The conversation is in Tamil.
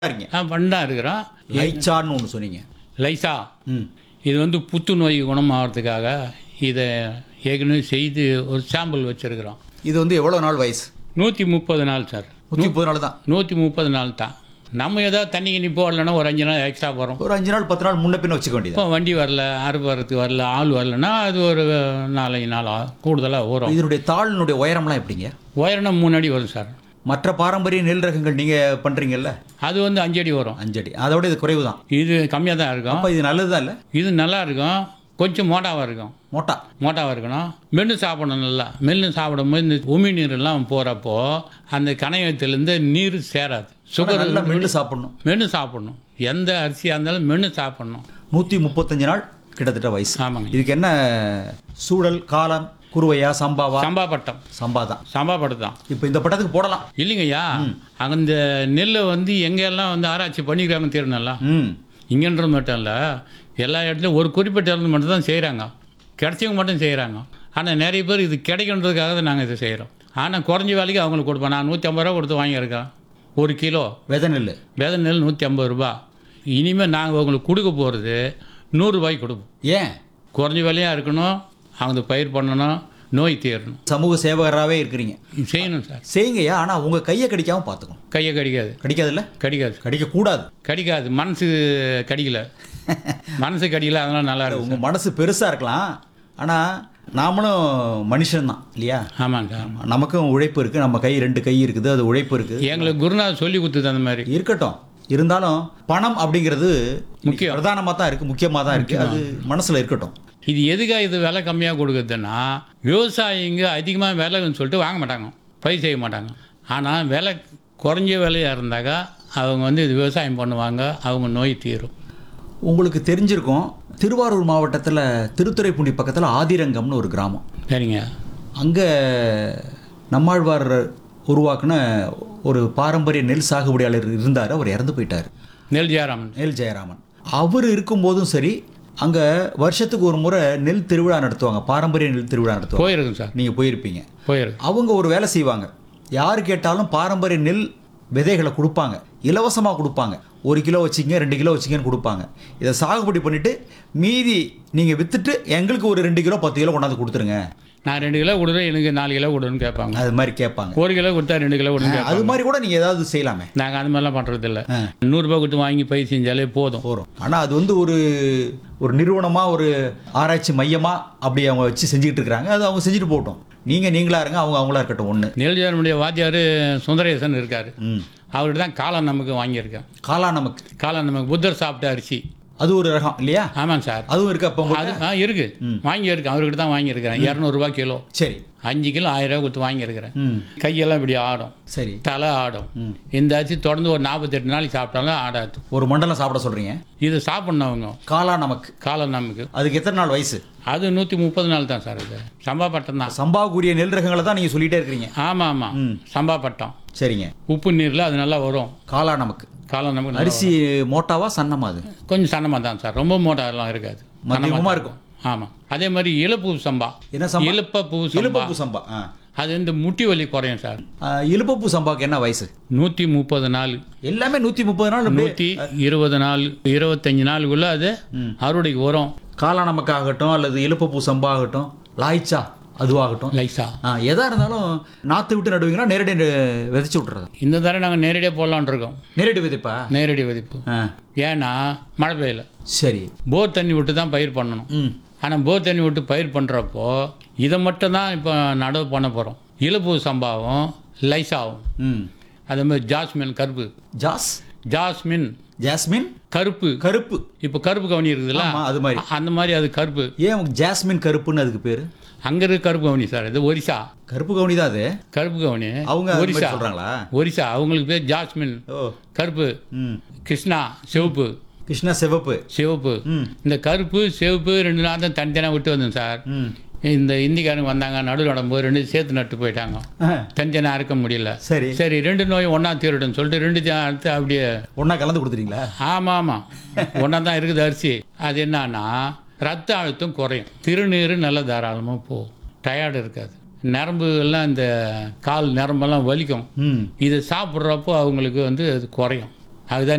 இருக்கீங்க பண்ணா இருக்கிறோம் லைச்சான்னு ஒன்று சொன்னீங்க லைசா ம் இது வந்து புத்துநோய் குணமாகறதுக்காக இதை ஏற்கனவே செய்து ஒரு சாம்பிள் வச்சுருக்கிறோம் இது வந்து எவ்வளோ நாள் வயசு நூற்றி முப்பது நாள் சார் நூற்றி முப்பது நாள் தான் நூற்றி முப்பது நாள் தான் நம்ம ஏதாவது தண்ணி கிண்ணி போடலன்னா ஒரு அஞ்சு நாள் எக்ஸ்ட்ரா போகிறோம் ஒரு அஞ்சு நாள் பத்து நாள் முன்ன பின்ன வச்சுக்க வேண்டியது இப்போ வண்டி வரல அறுப்பு வரத்துக்கு வரல ஆள் வரலன்னா அது ஒரு நாலஞ்சு நாள் ஆ- கூடுதலாக வரும் இதனுடைய தாளினுடைய உயரம்லாம் எப்படிங்க உயரம் மூணு அடி வரும் சார் மற்ற பாரம்பரிய நெல் ரகங்கள் நீங்கள் பண்ணுறீங்கல்ல அது வந்து அஞ்சு அடி வரும் அஞ்சடி அதோட இது குறைவு தான் இது கம்மியாக தான் இருக்கும் அப்போ இது நல்லது தான் இல்லை இது நல்லா இருக்கும் கொஞ்சம் மோட்டாவாக இருக்கும் மோட்டா மோட்டாவாக இருக்கணும் மென்று சாப்பிடணும் நல்லா மென்று சாப்பிடும்போது இந்த உமி நீரெல்லாம் போகிறப்போ அந்த கணையத்திலேருந்து நீர் சேராது சுகர் நல்லா மென்று சாப்பிடணும் மென்று சாப்பிடணும் எந்த அரிசியாக இருந்தாலும் மென்று சாப்பிடணும் நூற்றி முப்பத்தஞ்சு நாள் கிட்டத்தட்ட வயசு ஆமாங்க இதுக்கு என்ன சூழல் காலம் குருவையா சம்பாவா சம்பா பட்டம் சம்பா தான் சம்பா பட்டம் தான் இப்போ இந்த பட்டத்துக்கு போடலாம் இல்லைங்கய்யா அந்த நெல்லை வந்து எங்கெல்லாம் வந்து ஆராய்ச்சி பண்ணிக்கிறாங்கன்னு தெரியணும்ல ம் இங்கன்றது மட்டும் இல்லை எல்லா இடத்துலையும் ஒரு குறிப்பிட்ட இடத்துல மட்டும் தான் செய்கிறாங்க கிடைச்சவங்க மட்டும் செய்கிறாங்க ஆனால் நிறைய பேர் இது கிடைக்கணுன்றதுக்காக தான் நாங்கள் இதை செய்கிறோம் ஆனால் குறைஞ்ச வேலைக்கு அவங்களுக்கு கொடுப்போம் நான் நூற்றி ஐம்பது ரூபா கொடுத்து வாங்கியிருக்கேன் ஒரு கிலோ விதை நெல் விதை நெல் நூற்றி ஐம்பது ரூபா இனிமேல் நாங்கள் உங்களுக்கு கொடுக்க போகிறது நூறுரூபாய்க்கு கொடுப்போம் ஏன் குறைஞ்ச விலையாக இருக்கணும் அவங்க பயிர் பண்ணணும் நோய் தீரணும் சமூக சேவகராகவே இருக்கிறீங்க இது செய்யணும் சார் செய்யுங்கய்யா ஆனால் உங்கள் கையை கடிக்காம பார்த்துக்கணும் கையை கடிக்காது கடிக்காதுல்ல கடிக்காது கடிக்கக்கூடாது கடிக்காது மனசு கடிக்கல மனசு கடிக்கல அதெல்லாம் நல்லா இருக்கும் உங்கள் மனசு பெருசாக இருக்கலாம் ஆனால் நாமளும் மனுஷன்தான் இல்லையா ஆமாங்க சார் ஆமா, நமக்கும் உழைப்பு இருக்குது நம்ம கை ரெண்டு கை இருக்குது அது உழைப்பு இருக்குது எங்களுக்கு குருநாதர் சொல்லி கொடுத்தது அந்த மாதிரி இருக்கட்டும் இருந்தாலும் பணம் அப்படிங்கிறது முக்கியம். பிரதானமாக தான் இருக்குது முக்கியமாக தான் இருக்குது அது மனசில் இருக்கட்டும் இது எதுக்காக இது விலை கம்மியாக கொடுக்குதுன்னா விவசாயிங்க அதிகமாக விலைன்னு சொல்லிட்டு வாங்க மாட்டாங்க பயிர் செய்ய மாட்டாங்க ஆனால் விலை குறைஞ்ச விலையாக இருந்தாக்கா அவங்க வந்து இது விவசாயம் பண்ணுவாங்க அவங்க நோய் தீரும் உங்களுக்கு தெரிஞ்சிருக்கும் திருவாரூர் மாவட்டத்தில் திருத்துறைப்பூண்டி பக்கத்தில் ஆதிரங்கம்னு ஒரு கிராமம் சரிங்க அங்கே நம்மாழ்வார் உருவாக்குன ஒரு பாரம்பரிய நெல் சாகுபடியாளர் இருந்தார் அவர் இறந்து போயிட்டார் நெல் ஜெயராமன் நெல் ஜெயராமன் அவர் இருக்கும்போதும் சரி அங்கே வருஷத்துக்கு ஒரு முறை நெல் திருவிழா நடத்துவாங்க பாரம்பரிய நெல் திருவிழா நடத்துவாங்க போயிருக்கும் சார் நீங்கள் போயிருப்பீங்க போயிருக்கு அவங்க ஒரு வேலை செய்வாங்க யார் கேட்டாலும் பாரம்பரிய நெல் விதைகளை கொடுப்பாங்க இலவசமாக கொடுப்பாங்க ஒரு கிலோ வச்சிங்க ரெண்டு கிலோ வச்சிங்கன்னு கொடுப்பாங்க இதை சாகுபடி பண்ணிவிட்டு மீதி நீங்கள் விற்றுட்டு எங்களுக்கு ஒரு ரெண்டு கிலோ பத்து கிலோ கொண்டாந்து கொடுத்துருங்க நான் ரெண்டு கிலோ கொடுறேன் எனக்கு நாலு கிலோ கொடுன்னு கேட்பாங்க அது மாதிரி கேட்பாங்க ஒரு கிலோ கொடுத்தா ரெண்டு கிலோ கொடுன்னு கேட்பாங்க அது மாதிரி கூட நீங்கள் ஏதாவது செய்யலாமே நாங்கள் அந்த மாதிரிலாம் பண்ணுறது இல்லை நூறுரூபா கொடுத்து வாங்கி பயிர் செஞ்சாலே போதும் போகிறோம் ஆனால் அது வந்து ஒரு ஒரு நிறுவனமாக ஒரு ஆராய்ச்சி மையமாக அப்படி அவங்க வச்சு செஞ்சுக்கிட்டு இருக்கிறாங்க அது அவங்க செஞ்சுட்டு போகட்டும் நீங்கள் நீங்களா இருங்க அவங்க அவங்களா இருக்கட்டும் ஒன்று நெல் ஜெயராமனுடைய வாத்தியார் சுந்தரேசன் இருக்கார் ம் அவர்கிட்ட தான் காளான் நமக்கு வாங்கியிருக்கேன் காலா நமக்கு காளான் நமக்கு புத்தர் சாப்பிட்ட அரிசி அது ஒரு ரகம் இல்லையா ஆமாங்க சார் அதுவும் இருக்கு அப்போ அது ஆ இருக்கு வாங்கியிருக்கேன் அவர்கிட்ட தான் வாங்கியிருக்கிறேன் இரநூறுபா கிலோ சரி அஞ்சு கிலோ ஆயிரம் ரூபா கொடுத்து வாங்கியிருக்கிறேன் ம் கையெல்லாம் இப்படி ஆடும் சரி தலை ஆடும் இந்த அரிசி தொடர்ந்து ஒரு நாற்பத்தெட்டு நாளைக்கு சாப்பிட்டாலும் ஆடாது ஒரு மண்டலம் சாப்பிட சொல்கிறீங்க இது சாப்பிட்ணவங்க காலா நமக்கு காளான் நமக்கு அதுக்கு எத்தனை நாள் வயசு அது நூற்றி முப்பது நாள் தான் சார் இது சம்பா பட்டம் தான் சம்பாவுக்குரிய நெல் ரகங்களை தான் நீங்கள் சொல்லிட்டே இருக்கிறீங்க ஆமாம் ஆமாம் சம்பா பட்டம் சரிங்க உப்பு நீரில் அது நல்லா வரும் காலா நமக்கு காளான் நமக்கு நல்லா அரிசி மோட்டாவா சன்னமா அது வரும். கொஞ்சம் சன்னமாக தான் சார் ரொம்ப மோட்டார்லாம் இருக்காது மத்தியமமாக இருக்கும் ஆமாம் அதே மாதிரி இலப்பூ சம்பா என்ன சம்பா இழுப்பப்பூ சம்பா இலுப்பப்பூ சம்பா ஆ அது வந்து முட்டி வலி குறையும் சார் ஆ, இலுப்பப்பூ சம்பாவுக்கு என்ன வயசு நூற்றி முப்பது நாள் எல்லாமே நூற்றி முப்பது நாள் அப்படியே நூற்றி இருபது நாள் இருபத்தஞ்சி நாளுக்குள்ள அது அறுவடைக்கு வரும் காலா நமக்கு ஆகட்டும் அல்லது இலுப்பப்பூ சம்பா ஆகட்டும் லாய்ச்சா அதுவாகட்டும் லைஸா ஆ எதா இருந்தாலும் நாற்று விட்டு நடுவீங்கன்னா நேரடி நெ- விதைச்சு விட்டுறது இந்த தடவை நாங்கள் நேரடியாக போடலான்னு இருக்கோம் நேரடி விதைப்பா நேரடி விதிப்பு ஆ ஏன்னா மழை பெய்யல சரி போர் தண்ணி விட்டு தான் பயிர் பண்ணணும் ம் ஆனால் போர் தண்ணி விட்டு பயிர் பண்ணுறப்போ இதை மட்டும் தான் இப்போ நடவு பண்ண போகிறோம் இலப்பூ சம்பாவும் லைஸாவும் ம் அதே மாதிரி ஜாஸ்மின் கருப்பு ஜாஸ் ஜாஸ்மின் ஜாஸ்மின் கருப்பு கருப்பு இப்போ கருப்பு கவனி இருக்குதுல்ல ஆமா அது மாதிரி அந்த மாதிரி அது கருப்பு ஏன் ஜாஸ்மின் கருப்புன்னு அதுக்கு பேர் அங்கே இருக்க கருப்பு கவனி சார் இது ஒரிசா கருப்பு கவுனி தான் அது கருப்பு கவனி அவங்க அது மாதிரி ஒரிசா சொல்றாங்களா ஒரிசா அவங்களுக்கு பேர் ஜாஸ்மின் ஓ கருப்பு ம் கிருஷ்ணா சிவப்பு கிருஷ்ணா சிவப்பு சிவப்பு ம் இந்த கருப்பு சிவப்பு ரெண்டு நாள் தான் தனித்தனியாக விட்டு வந்தோம் சார் ம் இந்த இந்திக்காரங்க வந்தாங்க நடுவில் நடும்போது ரெண்டு சேர்த்து நட்டு போயிட்டாங்க ஆ, தனித்தனியாக அறுக்க முடியல சரி சரி ரெண்டு நோயும் ஒன்றா தீரட்டும் சொல்லிட்டு ரெண்டு தே- அடுத்து அப்படியே ஒண்ணா கலந்து கொடுத்துட்டீங்களா ஆமாம் ஆமாம் ஒன்றா தான் இருக்குது அரிசி அது என்னன்னா ரத்த அழுத்தம் குறையும் திருநீர் நல்லா தாராளமாக போகும் டயர்டு இருக்காது நரம்பு எல்லாம் இந்த கால் நரம்பெல்லாம் வலிக்கும் ம் இதை சாப்பிட்றப்போ அவங்களுக்கு வந்து அது குறையும் அதுதான்